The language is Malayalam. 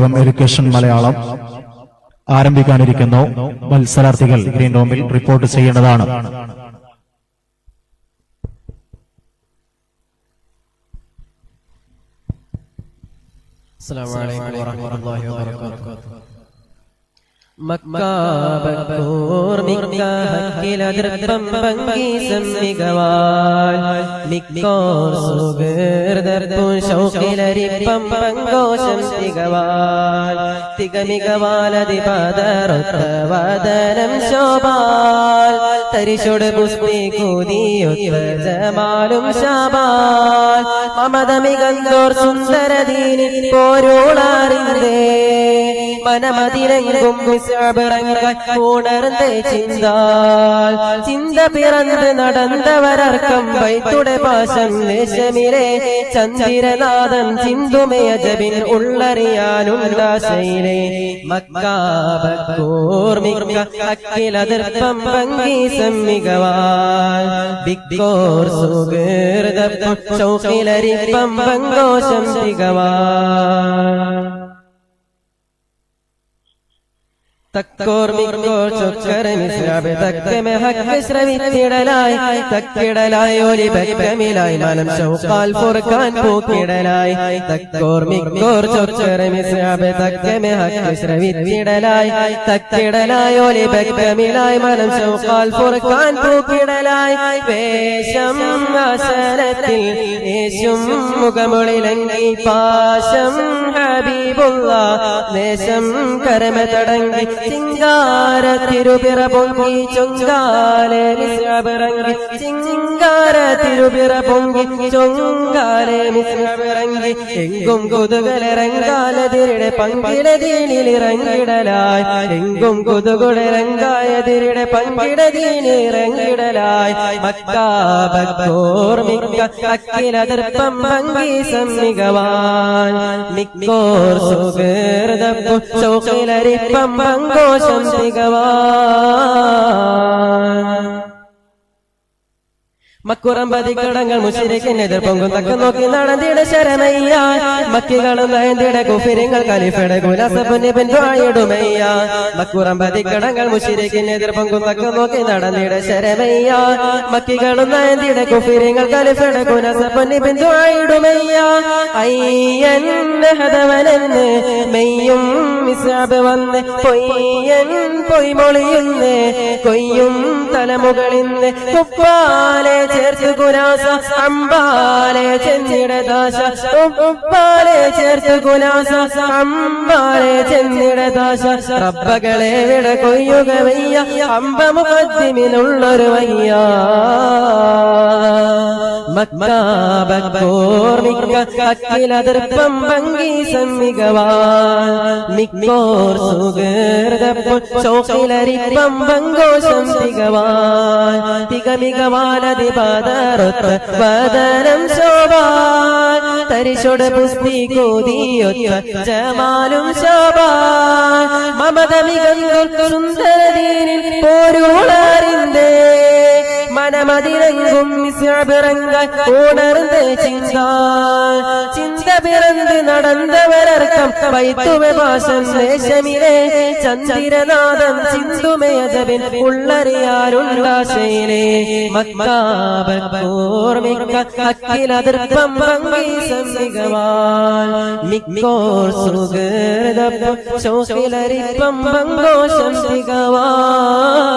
ലോകം എഡ്യൂക്കേഷൻ മലയാളം ആരംഭിക്കാനിരിക്കുന്നു മത്സരാർത്ഥികൾ ഗ്രീൻ റൂമിൽ റിപ്പോർട്ട് ചെയ്യേണ്ടതാണ് السلام عليكم ورحمة الله وبركاته മക്കാബക്കൂർ മിക്ക ഹക്കിലതിർപ്പം പങ്കീസം മികവാൽ മിക്കോർ സുഗീർദർപ്പും ശൗക്കിലരിപ്പം പങ്കോശം തികവാൽ തികമികവാലതിപദറൊത്ത വദനം ശോഭാൽ തരിശോട് പുഷ്പി കൂതിയൊത്ത ജമാലും ശാബാൽ മമതമികന്തോർ സുന്ദരദീനി പോരോളാറിന്തേ മനമതിരങ്കും വിശ്വബിറങ്ങാൻ ഉണർന്നേ ചിന്താൽ ചിന്ത പിറന്ന് നടന്നവരർക്കം വൈത്തുടെ പാശം ദേശമിരെ ചന്ദ്രനാഥൻ ചിന്തുമയ ജബിൻ ഉള്ളറിയാനുല്ലാശയിലെ മക്കാബൂർമിക്ക അക്കിലതിർപ്പം ഭംഗീസം മികവാൻ ബിക്കോർ സുഗീർദപ്പം ചൗക്കിലരിപ്പം പങ്കോശം തികവാൻ തക്കോർ മിക്കോർ ചൊക്കര മിസ്രാബ് തക്കമെ ഹക്ക് ശ്രവിത്തിടലായി തക്കിടലായി ഒലി ബക്കമിലായി മനം ഷൗക്കാൽ ഫുർഖാൻ പൂക്കിടലായി തക്കോർ മിക്കോർ ചൊക്കര മിസ്രാബ് തക്കമെ ഹക്ക് ശ്രവിത്തിടലായി തക്കിടലായി ഒലി ബക്കമിലായി മനം ഷൗക്കാൽ ഫുർഖാൻ പൂക്കിടലായി വേഷം ആസനത്തിൽ യേശും മുഖമൊളിലങ്കി പാശം ഹബീബുള്ള ദേശം കരമ തടങ്ങി ചിങ്കാര തിരുപിറ പൊങ്കി ചൊങ്കാലെ മിശ്രപിറങ്ങി ചിങ്കാര തിരുപിറ പൊങ്കി ചൊങ്കാലെ മിശ്രപിറങ്ങി എങ്കും കൊതുകലിറങ്കാലതിരുടെ പങ്കിടതീനിലിറങ്ങിടലായി എങ്കും കൊതുകുളിറങ്കായതിരുടെ പങ്കിടതീനിറങ്ങിടലായി മക്കാബോർമിക്ക അക്കിലതിർപ്പം ഭംഗി സമ്മികവാൻ മിക്കോർ സുഗീർദപ്പു ചൗക്കിലരിപ്പം പങ്കോശം തികവാൻ മക്കുറം പതിക്കടങ്ങൾ മുഷിരിക്കിന് എതിർപ്പൊങ്കും തക്ക നോക്കി നടന്നിട ശരമയ്യ മക്കികളും നയന്തിട കുഫിരിങ്ങൾ കലിഫട കുലസപ്പുന്നി പിന്തുഴയിടുമയ്യ മക്കുറം പതിക്കടങ്ങൾ മുഷിരിക്കിന് എതിർപ്പൊങ്കും തക്ക നോക്കി നടന്നിട ശരമയ്യ മക്കികളും നയന്തിട കുഫിരിങ്ങൾ കലിഫട കുലസപ്പുന്നി പിന്തുഴയിടുമയ്യ അയ്യൻ ഹതവനെന്ന് മെയ്യും മിസാബ് വന്ന് പൊയ്യൻ പൊയ്മൊളിയുന്ന് കൊയ്യും തലമുകളിന്ന് കുപ്പാലെ ചേർത്ത് കുലാസ അമ്പാലെ ചെന്നിടദാശ ഉപ്പാലെ ചേർത്ത് കുലാസ അമ്പാലെ ചെന്നിടദാശ റബ്ബകളെ വിട കൊയ്യുക വയ്യ അമ്പ മുഖത്തിമിനുള്ളൊരു വയ്യ മക്കാബോർമിക്കിലതിർപ്പം ഭംഗി സമ്മികവാൻ മിക്കോർ സുഗീർദപ്പം ചോക്കിലരിപ്പം പങ്കോശം തികവാൻ തികമികവാനതി പദറൊത്ത വദനം ശോഭാൻ തരിശൊട് പുസ്തി കോതിയൊത്ത ജമാലും ശോഭാൻ മമതമികങ്ങൾ സുന്ദരദീനിൽ പോരുളറിന്തേ മനമതിരങ്കും മിസ്യബിറങ്ങാൻ ഉണർന്ന് ചിന്താൻ ചിന്ത പിറന്ന് നടന്നവരർക്കം വൈത്തുവ ഭാഷം ദേശമിലെ ചന്ദ്രനാഥൻ ചിന്തുമയജബിൻ ഉള്ളറിയാരുണ്ടാശയിലെ മക്കാബോർമിക്ക അക്കിലതിർപ്പം ഭംഗി സമ്മികവാൻ മിക്കോർ സുഗീർദപ്പം ശോഷിലരിപ്പം പങ്കോശം തികവാൻ